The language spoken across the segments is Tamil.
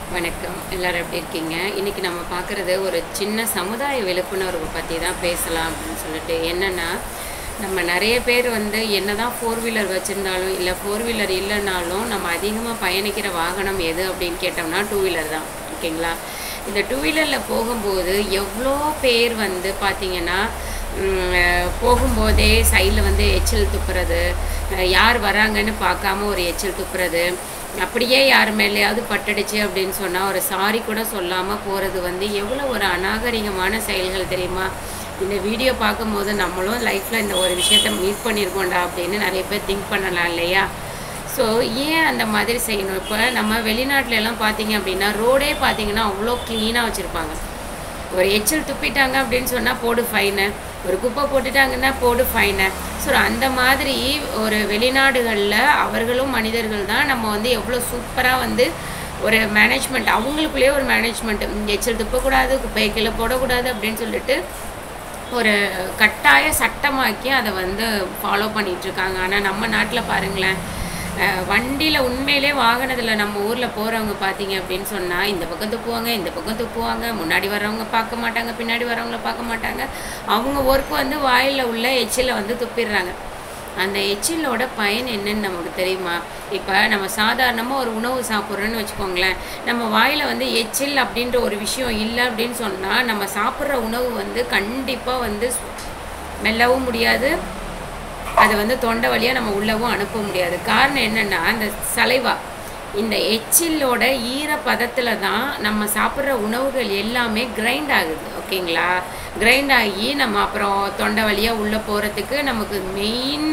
வணக்கம் எல்லாரும் எப்படி இருக்கீங்க இன்னைக்கு நம்ம பார்க்குறது ஒரு சின்ன சமுதாய விழிப்புணர்வு பற்றி தான் பேசலாம் அப்படின்னு சொல்லிட்டு என்னென்னா நம்ம நிறைய பேர் வந்து என்னதான் ஃபோர் வீலர் வச்சுருந்தாலும் இல்லை ஃபோர் வீலர் இல்லைனாலும் நம்ம அதிகமாக பயணிக்கிற வாகனம் எது அப்படின்னு கேட்டோம்னா டூ வீலர் தான் ஓகேங்களா இந்த டூ வீலரில் போகும்போது எவ்வளோ பேர் வந்து பார்த்திங்கன்னா ம், அஹ், போகும்போதே சைடில் வந்து எச்சில் துப்புறது அஹ், யார் வராங்கன்னு பார்க்காம ஒரு எச்சில் துப்புறது அப்படியே யார் மேலேயாவது பட்டுடுச்சு அப்படின்னு சொன்னால் ஒரு சாரி கூட சொல்லாமல் போகிறது வந்து எவ்வளோ ஒரு அநாகரிகமான செயல்கள் தெரியுமா இந்த வீடியோ பார்க்கும்போது நம்மளும் லைஃப்பில் இந்த ஒரு விஷயத்த மீட் பண்ணியிருக்கோண்டா அப்படின்னு நிறைய பேர் திங்க் பண்ணலாம் இல்லையா ஸோ ஏன் அந்த மாதிரி செய்யணும் இப்போ நம்ம வெளிநாட்டுல எல்லாம் பார்த்தீங்க அப்படின்னா ரோடே பார்த்தீங்கன்னா அவ்வளோ க்ளீனாக வச்சுருப்பாங்க ஒரு எச்சில் துப்பிட்டாங்க அப்படின்னு சொன்னால் போடு ஃபைனு ஒரு குப்பை போட்டுட்டாங்கன்னா போடு ஃபைனு ஸோ அந்த மாதிரி ஒரு வெளிநாடுகளில் அவர்களும் மனிதர்கள் தான் நம்ம வந்து எவ்வளோ சூப்பராக வந்து ஒரு மேனேஜ்மெண்ட் அவங்களுக்குள்ளேயே ஒரு மேனேஜ்மெண்ட் எச்சில் துப்பக்கூடாது குப்பையை கீழே போடக்கூடாது அப்படின்னு சொல்லிட்டு ஒரு கட்டாய சட்டமாக்கி அதை வந்து ஃபாலோ பண்ணிகிட்ருக்காங்க ஆனால் நம்ம நாட்டில் பாருங்களேன் வண்டியில் உண்மையிலே வாகனத்தில் நம்ம ஊரில் போகிறவங்க பார்த்தீங்க அப்படின்னு சொன்னால் இந்த பக்கம் துப்புவாங்க இந்த பக்கம் துப்புவாங்க முன்னாடி வர்றவங்க பார்க்க மாட்டாங்க பின்னாடி வர்றவங்கள பார்க்க மாட்டாங்க அவங்க ஒர்க் வந்து வாயில் உள்ள எச்சிலை வந்து துப்பிடுறாங்க அந்த எச்சிலோட பயன் என்னன்னு நமக்கு தெரியுமா இப்போ நம்ம சாதாரணமாக ஒரு உணவு சாப்பிட்றோன்னு வச்சுக்கோங்களேன் நம்ம வாயில் வந்து எச்சில் அப்படின்ற ஒரு விஷயம் இல்லை அப்படின்னு சொன்னால் நம்ம சாப்பிட்ற உணவு வந்து கண்டிப்பாக வந்து சு- மெல்லவும் முடியாது அதை வந்து தொண்டை வழியாக நம்ம உள்ளவும் அனுப்ப முடியாது காரணம் என்னென்னா அந்த சலைவா இந்த எச்சிலோட ஈரப்பதத்தில் தான் நம்ம சாப்பிட்ற உணவுகள் எல்லாமே கிரைண்ட் ஆகுது ஓகேங்களா கிரைண்ட் ஆகி நம்ம அப்புறம் தொண்டை வழியாக உள்ளே போகிறதுக்கு நமக்கு மெயின்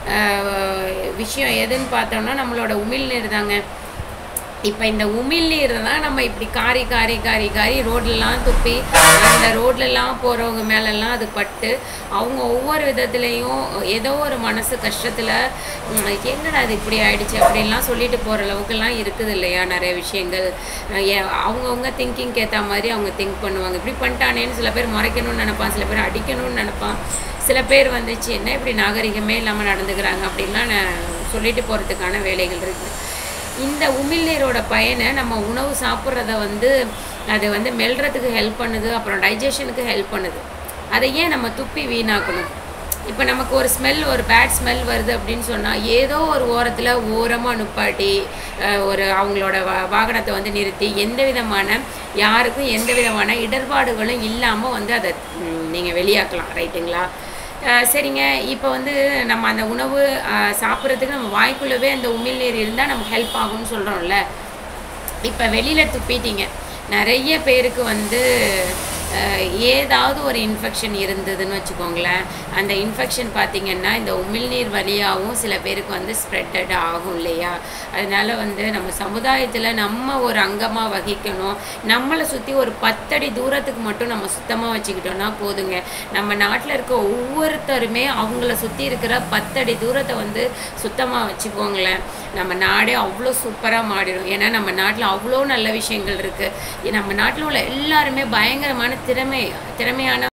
விஷயம் எதுன்னு பார்த்தோம்னா நம்மளோட உமிழ்நீர் தாங்க இப்போ இந்த உமிழ்நீரை தான் நம்ம இப்படி காரி காரி காரி காரி ரோட்லலாம் துப்பி அந்த ரோட்லலாம் போகிறவங்க மேலெல்லாம் அது பட்டு அவங்க ஒவ்வொரு விதத்துலேயும் ஏதோ ஒரு மனசு கஷ்டத்தில் என்னடா அது இப்படி ஆயிடுச்சு அப்படின்லாம் சொல்லிட்டு போகிற அளவுக்குலாம் இருக்குது இல்லையா நிறைய விஷயங்கள் அஹ் ஏ- அவங்கவங்க திங்கிங்க்கு ஏற்ற மாதிரி அவங்க திங்க் பண்ணுவாங்க இப்படி பண்ணிட்டானேன்னு சில பேர் முறைக்கணும்னு நினைப்பான் சில பேர் அடிக்கணும்னு நினைப்பான் சில பேர் வந்துச்சு என்ன இப்படி நாகரிகமே இல்லாமல் நடந்துக்கிறாங்க அப்படின்லாம் நான் சொல்லிட்டு போகிறதுக்கான வேலைகள் இருக்குது இந்த உமிழ்நீரோட பயனை நம்ம உணவு சாப்பிட்றத வந்து அது வந்து மெல்றதுக்கு ஹெல்ப் பண்ணுது அப்புறம் டைஜஷனுக்கு ஹெல்ப் பண்ணுது அதை ஏன் நம்ம துப்பி வீணாக்கணும் இப்போ நமக்கு ஒரு ஸ்மெல் ஒரு பேட் ஸ்மெல் வருது அப்படின்னு சொன்னால் ஏதோ ஒரு ஓரத்தில் ஓரமாக நுப்பாட்டி அஹ், ஒரு அவங்களோட வா வாகனத்தை வந்து நிறுத்தி எந்த விதமான யாருக்கும் எந்த விதமான இடர்பாடுகளும் இல்லாமல் வந்து அதை நீங்கள் வெளியாக்கலாம் ரைட்டுங்களா அஹ் சரிங்க இப்போ வந்து நம்ம அந்த உணவு அஹ், சாப்பிட்றதுக்கு நம்ம வாய்க்குள்ளவே அந்த உமிழ்நீர் இருந்தால் நமக்கு ஹெல்ப் ஆகும்னு சொல்கிறோம்ல இப்போ வெளியில் துப்பிட்டீங்க நிறைய பேருக்கு வந்து அஹ், ஏதாவது ஒரு இன்ஃபெக்ஷன் இருந்ததுன்னு வச்சுக்கோங்களேன் அந்த இன்ஃபெக்ஷன் பார்த்தீங்கன்னா இந்த உமிழ்நீர் வழியாகவும் சில பேருக்கு வந்து ஸ்ப்ரெட்டட் ஆகும் இல்லையா அதனால வந்து நம்ம சமுதாயத்தில் நம்ம ஒரு அங்கமாக வகிக்கணும் நம்மளை சுற்றி ஒரு பத்தடி தூரத்துக்கு மட்டும் நம்ம சுத்தமாக வச்சுக்கிட்டோம்னா போதுங்க நம்ம நாட்டில் இருக்க ஒவ்வொருத்தருமே அவங்கள சுற்றி இருக்கிற பத்தடி தூரத்தை வந்து சுத்தமாக வச்சுக்கோங்களேன் நம்ம நாடே அவ்வளோ சூப்பராக மாறிடும் ஏன்னா நம்ம நாட்டில் அவ்வளோ நல்ல விஷயங்கள் இருக்குது நம்ம நாட்டில் உள்ள எல்லாருமே பயங்கரமான திறமை திறமையான